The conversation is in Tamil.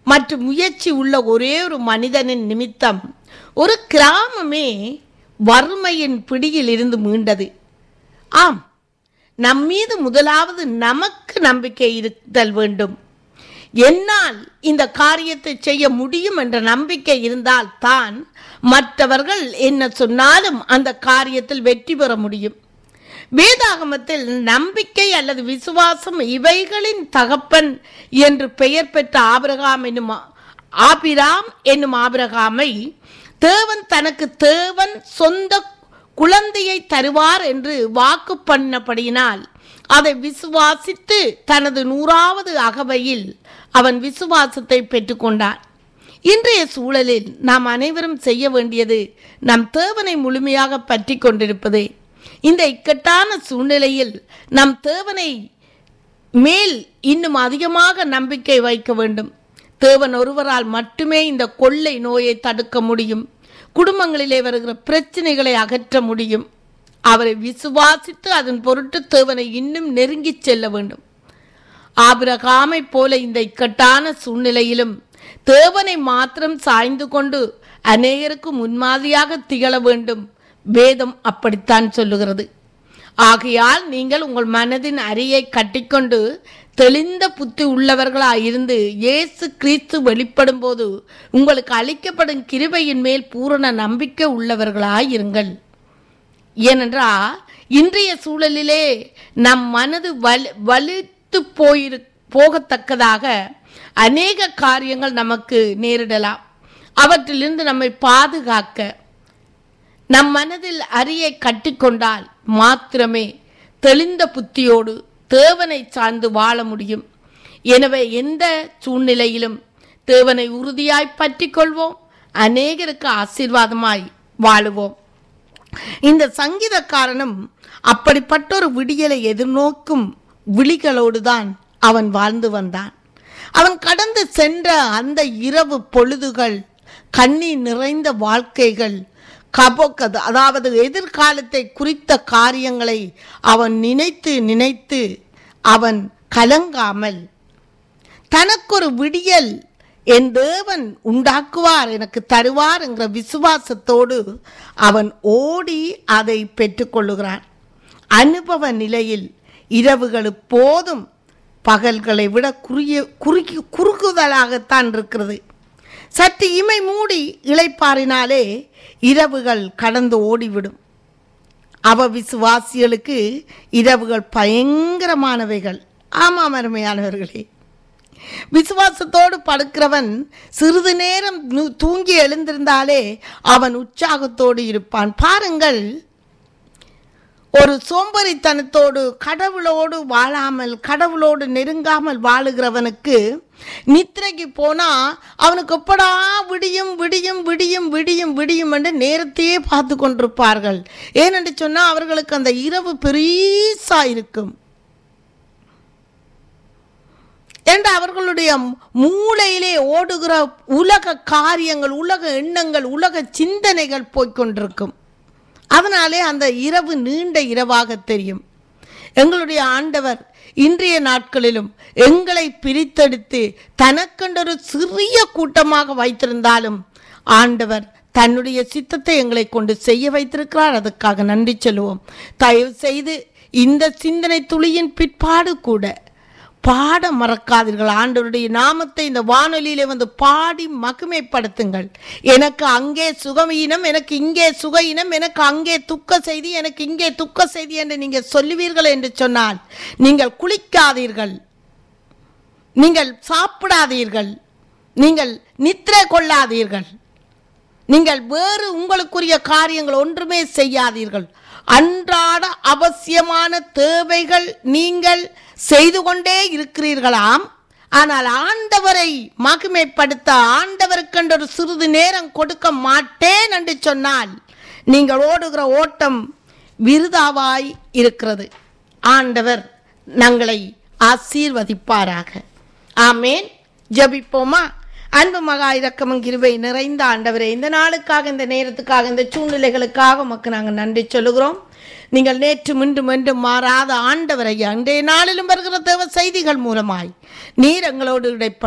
மற்றும் முயற்சி உள்ள ஒரே ஒரு மனிதனின் நிமித்தம் ஒரு கிராமமே வறுமையின் பிடியில் இருந்து மீண்டது ஆம் நம் மீது முதலாவது நமக்கு நம்பிக்கை இருத்தல் வேண்டும் என்னால் இந்த காரியத்தை செய்ய முடியும் என்ற நம்பிக்கை இருந்தால் தான் மற்றவர்கள் என்ன சொன்னாலும் அந்த காரியத்தில் வெற்றி பெற முடியும் வேதாகமத்தில் நம்பிக்கை அல்லது விசுவாசம் இவைகளின் தகப்பன் என்று பெயர் பெற்ற ஆபிரகாம் என்னும் ஆபிராம் என்னும் ஆபிரகாமை தேவன் தனக்கு தேவன் சொந்த குழந்தையை தருவார் என்று வாக்கு பண்ணபடியினால் அதை விசுவாசித்து தனது நூறாவது அகவையில் அவன் விசுவாசத்தை பெற்றுக்கொண்டான் இன்றைய சூழலில் நாம் அனைவரும் செய்ய வேண்டியது நம் தேவனை முழுமையாக பற்றி கொண்டிருப்பதே இந்த இக்கட்டான சூழ்நிலையில் நம் தேவனை மேல் இன்னும் அதிகமாக நம்பிக்கை வைக்க வேண்டும் தேவன் ஒருவரால் மட்டுமே இந்த கொள்ளை நோயை தடுக்க முடியும் குடும்பங்களிலே வருகிற பிரச்சனைகளை அகற்ற முடியும் அவரை விசுவாசித்து அதன் பொருட்டு தேவனை இன்னும் நெருங்கி செல்ல வேண்டும் ஆபிரகாமை போல இந்த இக்கட்டான சூழ்நிலையிலும் தேவனை மாத்திரம் சாய்ந்து கொண்டு அநேகருக்கு முன்மாதிரியாக திகழ வேண்டும் வேதம் அப்படித்தான் சொல்லுகிறது ஆகையால் நீங்கள் உங்கள் மனதின் அரியை கட்டிக்கொண்டு தெளிந்த புத்தி உள்ளவர்களாய் இருந்து இயேசு கிறிஸ்து வெளிப்படும் போது உங்களுக்கு அளிக்கப்படும் கிருபையின் மேல் பூரண நம்பிக்கை உள்ளவர்களாய் இருங்கள் ஏனென்றால் இன்றைய சூழலிலே நம் மனது வலு வலுத்து போயிரு போகத்தக்கதாக அநேக காரியங்கள் நமக்கு நேரிடலாம் அவற்றிலிருந்து நம்மை பாதுகாக்க நம் மனதில் அரியை கட்டிக்கொண்டால் மாத்திரமே தெளிந்த புத்தியோடு தேவனை சார்ந்து வாழ முடியும் எனவே எந்த சூழ்நிலையிலும் தேவனை உறுதியாய் பற்றி கொள்வோம் அநேகருக்கு ஆசீர்வாதமாய் வாழுவோம் இந்த சங்கீதக்காரனும் அப்படிப்பட்ட ஒரு விடியலை எதிர்நோக்கும் விழிகளோடு தான் அவன் வாழ்ந்து வந்தான் அவன் கடந்து சென்ற அந்த இரவு பொழுதுகள் கண்ணீர் நிறைந்த வாழ்க்கைகள் கபோக்கது அதாவது எதிர்காலத்தை குறித்த காரியங்களை அவன் நினைத்து நினைத்து அவன் கலங்காமல் தனக்கொரு விடியல் என் தேவன் உண்டாக்குவார் எனக்கு தருவார் என்கிற விசுவாசத்தோடு அவன் ஓடி அதை பெற்றுக்கொள்ளுகிறான் அனுபவ நிலையில் இரவுகள் போதும் பகல்களை விட குறுகிய குறுகி குறுகுதலாகத்தான் இருக்கிறது சற்று இமை மூடி இளைப்பாறினாலே இரவுகள் கடந்து ஓடிவிடும் அவ விசுவாசிகளுக்கு இரவுகள் பயங்கரமானவைகள் ஆமாம் அருமையானவர்களே விசுவாசத்தோடு படுக்கிறவன் சிறிது நேரம் நு- தூங்கி எழுந்திருந்தாலே அவன் உற்சாகத்தோடு இருப்பான் பாருங்கள் ஒரு சோம்பரித்தனத்தோடு கடவுளோடு வாழாமல் கடவுளோடு நெருங்காமல் வாழுகிறவனுக்கு நித்திரைக்கு போனா அவனுக்கு எப்படா விடியும் விடியும் விடியும் விடியும் விடியும் என்று நேரத்தையே பார்த்து கொண்டிருப்பார்கள் ஏனென்று சொன்னால் அவர்களுக்கு அந்த இரவு பெரிசா இருக்கும் என்று அவர்களுடைய மூளையிலே ஓடுகிற உலக காரியங்கள் உலக எண்ணங்கள் உலக சிந்தனைகள் போய்க்கொண்டிருக்கும் அதனாலே அந்த இரவு நீண்ட இரவாக தெரியும் எங்களுடைய ஆண்டவர் இன்றைய நாட்களிலும் எங்களை பிரித்தெடுத்து தனக்கென்றொரு சிறிய கூட்டமாக வைத்திருந்தாலும் ஆண்டவர் தன்னுடைய சித்தத்தை எங்களை கொண்டு செய்ய வைத்திருக்கிறார் அதுக்காக நன்றி சொல்லுவோம் தயவு செய்து இந்த சிந்தனை துளியின் பிற்பாடு கூட பாட மறக்காதீர்கள் ஆண்டவருடைய நாமத்தை இந்த வானொலியிலே வந்து பாடி மகிமைப்படுத்துங்கள் எனக்கு அங்கே சுகமீனம் எனக்கு இங்கே சுகையினம் எனக்கு அங்கே துக்க செய்தி எனக்கு இங்கே துக்க செய்தி என்று நீங்கள் சொல்லுவீர்கள் என்று சொன்னால் நீங்கள் குளிக்காதீர்கள் நீங்கள் சாப்பிடாதீர்கள் நீங்கள் நித்திரை கொள்ளாதீர்கள் நீங்கள் வேறு உங்களுக்குரிய காரியங்கள் ஒன்றுமே செய்யாதீர்கள் அன்றாட அவசியமான தேவைகள் நீங்கள் செய்து கொண்டே இருக்கிறீர்களாம் ஆனால் ஆண்டவரை மகிமைப்படுத்த ஆண்டவருக்கென்று ஒரு சிறிது நேரம் கொடுக்க மாட்டேன் என்று சொன்னால் நீங்கள் ஓடுகிற ஓட்டம் விருதாவாய் இருக்கிறது ஆண்டவர் நங்களை ஆசீர்வதிப்பாராக ஆமேன் ஜெபிப்போமா அன்பு மகா இரக்கமும் கிருபை நிறைந்த ஆண்டவரே இந்த நாளுக்காக இந்த நேரத்துக்காக இந்த சூழ்நிலைகளுக்காக உமக்கு நாங்கள் நன்றி சொல்லுகிறோம் நீங்கள் நேற்று மீண்டும் மீண்டும் மாறாத ஆண்டவரை அன்றைய நாளிலும் வருகிற தேவ செய்திகள் மூலமாய் நீர் எங்களோடு இடைப்பட